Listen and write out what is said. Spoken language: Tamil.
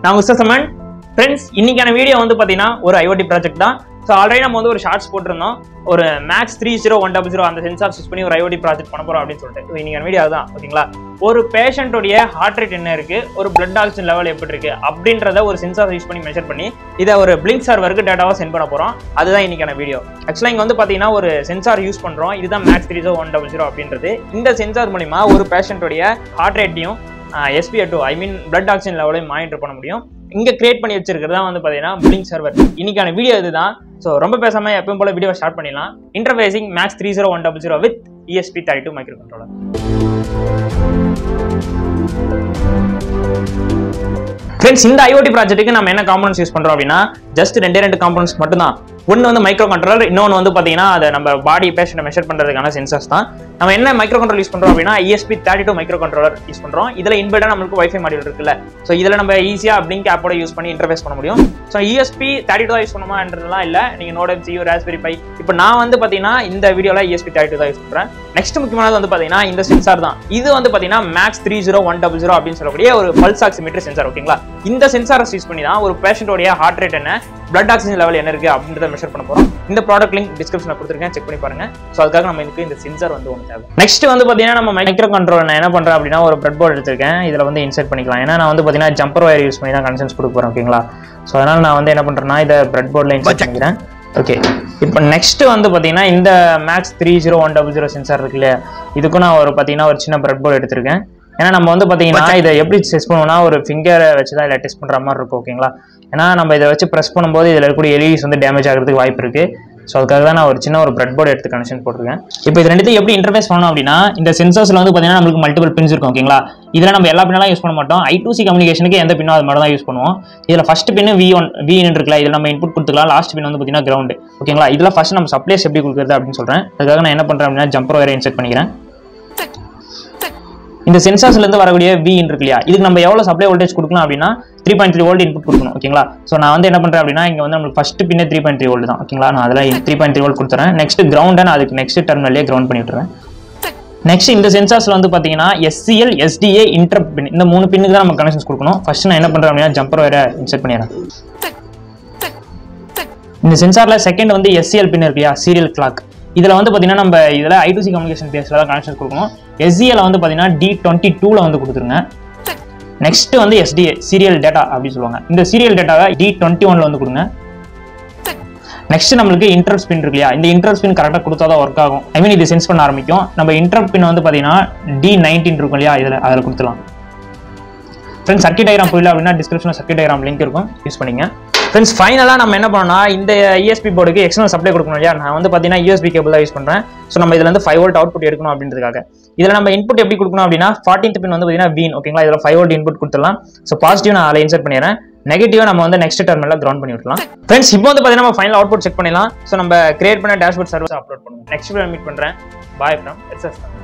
நான் உங்க சமன் ஃப்ரெண்ட்ஸ் இன்னைக்கான வீடியோ வந்து பார்த்தீங்கன்னா ஒரு ஐஓடி ப்ராஜெக்ட் தான் ஸோ ஆல்ரெடி நம்ம வந்து ஒரு ஷார்ட்ஸ் போட்டிருந்தோம் ஒரு max three zero one double zero அந்த சென்சார் யூஸ் பண்ணி ஒரு ஐஓடி ப்ராஜெக்ட் பண்ண போறோம் அப்படின்னு சொல்லிட்டு So, இன்னைக்கான வீடியோ அதுதான் ஓகேங்களா ஒரு பேஷண்ட்டோடைய ஹார்ட் ரேட் என்ன இருக்கு ஒரு பிளட் ஆக்சிஜன் லெவல் எப்படி இருக்கு அப்படின்றத ஒரு சென்சார் யூஸ் பண்ணி மெஷர் பண்ணி இதை ஒரு பிளிங்க் சர்வருக்கு டேட்டாவை சென்ட் பண்ண போறோம் அதுதான் இன்னைக்கான வீடியோ ஆக்சுவலாக இங்கே வந்து பார்த்தீங்கன்னா ஒரு சென்சார் யூஸ் பண்றோம் இதுதான் max three zero one double zero அப்படின்றது இந்த சென்சார் மூலிமா ஒரு பேஷண்ட்டோடைய ஹார்ட் ரேட்டையும் SpO two I mean blood oxygen லெவலையும் மானிட்டர் பண்ண முடியும் இங்க கிரியேட் பண்ணி வச்சிருக்கிறது தான் வந்து பாத்தீங்கன்னா பிளிங்க் சர்வர் இன்னைக்கான வீடியோ இதுதான் ஸோ ரொம்ப பேசாம எப்பவும் போல வீடியோ ஸ்டார்ட் பண்ணிடலாம் interfacing max three zero one double zero with ESP thirty two microcontroller friends இந்த ஐஓடி ப்ராஜெக்ட்டுக்கு நம்ம என்ன காம்பனன்ஸ் யூஸ் பண்றோம் அப்படின்னா ஜஸ்ட் ரெண்டே ரெண்டு காம்பனன்ஸ் மட்டும் தான் ஒன்று வந்து மைக்ரோ கண்ட்ரோலர் இன்னொன்று வந்து பார்த்தீங்கன்னா அதை நம்ம பாடி பேஷண்ட்டை மெஷர் பண்ணுறதுக்கான சென்சர்ஸ் தான் நம்ம என்ன மைக்ரோ கண்ட்ரோல் யூஸ் பண்ணுறோம் அப்படின்னா ESP thirty two microcontroller use பண்ணுறோம் இதில் இன்பில்டாக நம்மளுக்கு வைஃபை மாடியூல் இருக்குல்ல ஸோ இதில் நம்ம ஈஸியாக பிளிங்க் ஆப்போட யூஸ் பண்ணி இன்டர்ஃபேஸ் பண்ண முடியும் ஸோ இஎஸ்பி தேர்ட்டி டூ தான் யூஸ் பண்ணுமான்றதுலாம் இல்லை நீங்கள் நோட் எம்சியூ ராஸ்பெரி பை இப்போ நான் வந்து பார்த்தீங்கன்னா இந்த வீடியோவில் இஎஸ்பி தேர்ட்டி டூ தான் யூஸ் பண்ணுறேன் நெக்ஸ்ட் முக்கியமானது வந்து பார்த்தீங்கன்னா இந்த சென்சார் தான் இது வந்து பார்த்தீங்கன்னா max three zero one double zero அப்படின்னு சொல்லக்கூடிய ஒரு பல்ஸ் ஆக்சிமீட்டர் சென்சார் ஓகேங்களா இந்த சென்சாரை யூஸ் பண்ணி தான் ஒரு பேஷண்டோடைய ஹார்ட் ரேட் என்ன பிளட் ஆக்சிஜன் லெவல் என்ன இருக்கு அப்படின்றத மெஷர் பண்ண போறோம் இந்த ப்ராடக்ட் லிங்க் டிஸ்கிரிப்ஷனில் கொடுத்துருக்கேன் செக் பண்ணி பாருங்க ஸோ அதுக்காக நம்ம இதுக்கு இந்த சென்சார் வந்து ஒன்று தேவை நெக்ஸ்ட் வந்து பார்த்தீங்கன்னா நம்ம மைக்ரோ கண்ட்ரோல் நான் என்ன பண்றேன் அப்படின்னா ஒரு பிரெட் போர்டு எடுத்திருக்கேன் இதில் வந்து இன்செர்ட் பண்ணிக்கலாம் ஏன்னா நான் வந்து பார்த்தீங்கன்னா ஜம்பர் ஒயர் யூஸ் பண்ணி தான் கனெக்ஷன்ஸ் கொடுக்க போறேன் ஓகேங்களா ஸோ அதனால நான் வந்து என்ன பண்றேன்னா இதை பிரெட் போர்டில் இன்செர்ட் பண்ணிக்கிறேன் ஓகே இப்போ நெக்ஸ்ட் வந்து பார்த்தீங்கன்னா இந்த max three zero one double zero sensor இருக்கு இல்லையா இதுக்கும் நான் ஒரு பார்த்தீங்கன்னா ஒரு சின்ன பிரெட் போர்டு எடுத்திருக்கேன் ஏன்னா நம்ம வந்து பார்த்தீங்கன்னா இதை எப்படி டெஸ்ட் பண்ணுவோம்னா ஒரு ஃபிங்கரை வச்சு தான் இதில் டெஸ்ட் பண்ணுற மாதிரி இருக்கும் ஓகேங்களா ஏன்னா நம்ம இதை வச்சு ப்ரெஸ் பண்ணும்போது இதில் இருக்கக்கூடிய எலிஸ் வந்து டேமேஜ் ஆகிறதுக்கு வாய்ப்பு இருக்கு ஸோ அதுக்காக தான் நான் ஒரு சின்ன ஒரு பிரெட் போர்டு எடுத்து கனெக்ஷன் போட்டிருக்கேன் இப்போ இது ரெண்டுத்தையும் எப்படி இன்டர்ஃபேஸ் பண்ணணும் அப்படின்னா இந்த சென்சர்ஸில் வந்து பார்த்தீங்கன்னா நம்மளுக்கு மல்டிபிள் பின்ஸ் இருக்கும் ஓகேங்களா இதில் நம்ம எல்லா பின்னெல்லாம் யூஸ் பண்ண மாட்டோம் ஐ டூ சி கம்யூனிகேஷனுக்கு எந்த பின்னோ அது மட்டும் தான் யூஸ் பண்ணுவோம் இதில் first pin V one V இருக்குல்ல இதில் நம்ம இன்புட் கொடுத்துக்கலாம் லாஸ்ட் பின் வந்து பார்த்தீங்கன்னா கிரவுண்ட் ஓகேங்களா இதில் ஃபர்ஸ்ட் நம்ம சப்ளைஸ் எப்படி கொடுக்குறது அப்படின்னு சொல்கிறேன் அதுக்காக நான் என்ன பண்ணுறேன் அப்படின்னா ஜம்பர் ஒயரை இன்செர்ட் பண்ணிக்கிறேன் இந்த சென்சார்ஸ்ல இருந்து வரக்கூடிய வி இருக்கு இல்லையா இதுக்கு நம்ம எவ்வளவு சப்ளை வோல்டேஜ் கொடுக்கலாம் அப்படின்னா three point three volt input கொடுக்கணும் ஓகேங்களா ஸோ நான் வந்து என்ன பண்றேன் அப்படின்னா இங்க வந்து நம்மளுக்கு ஃபர்ஸ்ட் பின்னே த்ரீ பாயிண்ட் த்ரீ வோல்ட் தான் ஓகேங்களா நான் அதில் த்ரீ பாயிண்ட் த்ரீ வோல்ட் கொடுத்துறேன் நெக்ஸ்ட் கிரவுண்டை நான் அதுக்கு நெக்ஸ்ட் டெர்மினல்லே கிரவுண்ட் பண்ணி விட்டுறேன் நெக்ஸ்ட் இந்த சென்சார்ஸ்ல வந்து பாத்தீங்கன்னா எஸ்சிஎல் எஸ்டிஏ இன்டர் பின் இந்த மூணு பின்னுக்கு தான் நம்ம கனெக்ஷன்ஸ் கொடுக்கணும் ஃபர்ஸ்ட் நான் என்ன பண்றேன் அப்படின்னா ஜம்பர் வேற இன்செர்ட் பண்ணிடுறேன் இந்த சென்சார்ல செகண்ட் வந்து எஸ்சிஎல் பின் இருக்கு இல்லையா சீரியல் கிளாக் இதுல வந்து பாத்தீங்கன்னா நம்ம இதுல ஐ சி கம்யூனிகேஷன் பேஸ்ல தான் கனெக்ஷன் கொடுக்கணும் எஸ்சிஎல் வந்து பாத்தீங்கன்னா டி டுவெண்ட்டி டூல வந்து கொடுத்துருங்க நெக்ஸ்ட் வந்து எஸ்டிஏ சீரியல் டேட்டா அப்படின்னு சொல்லுவாங்க இந்த சீரியல் டேட்டாவை டி டுவெண்ட்டி ஒன்ல வந்து கொடுங்க நெக்ஸ்ட் நம்மளுக்கு இன்டர் ஸ்பின் இருக்கு இல்லையா இந்த இன்டர் ஸ்பின் கரெக்டாக கொடுத்தா தான் ஒர்க் ஆகும் ஐ மீன் இது சென்ஸ் பண்ண ஆரம்பிக்கும் நம்ம இன்டர் பின் வந்து பார்த்தீங்கன்னா டி நைன்டீன் இருக்கும் இல்லையா இதில் அதில் கொடுத்துலாம் ஃப்ரெண்ட்ஸ் சர்க்கிட் டயக்ராம் புரியல அப்படின்னா டிஸ்கிரிப்ஷனில் சர்க்கிட் டயக்ராம் லிங்க் இருக்கும் யூஸ் பண்ணிங்க ஃப்ரெண்ட்ஸ் ஃபைனலாக நம்ம என்ன பண்ணோம்னா இந்த இஎஸ்பி போர்டுக்கு எக்ஸ்டர்னல் சப்ளை கொடுக்கணும் இல்லையா நான் வந்து பார்த்தீங்கன்னா யூஎஸ்பி கேபிள் தான் யூஸ் பண்ணுறேன் ஸோ நம்ம இதில் வந்து ஃபைவ் வோல்ட் அவுட்புட் எடுக்கணும் அப்படின்றதுக்காக இதில் நம்ம இன்புட் எப்படி கொடுக்கணும் அப்படின்னா ஃபார்டீன்த் பின் வந்து பார்த்தீங்கன்னா வீன் ஓகேங்களா இதில் ஃபைவ் வோல்ட் இன்புட் கொடுத்துடலாம் ஸோ பாசிட்டிவ் நான் அதில் இன்சர்ட் பண்ணிடுறேன் நெகட்டிவ் நம்ம வந்து நெக்ஸ்ட் டெர்மினல் கிரவுண்ட் பண்ணி விடலாம் ஃப்ரெண்ட்ஸ் இப்போ வந்து பார்த்தீங்கன்னா நம்ம ஃபைனல் அவுட்புட் செக் பண்ணிடலாம் ஸோ நம்ம கிரியேட் பண்ண டேஷ்போர்ட் சர்வீஸ் அப்லோட் பண்ணுவோம் நெக்ஸ்ட் மீட் பண்ணுறேன் பாய் ஃப்ரம் எஸ்எஸ்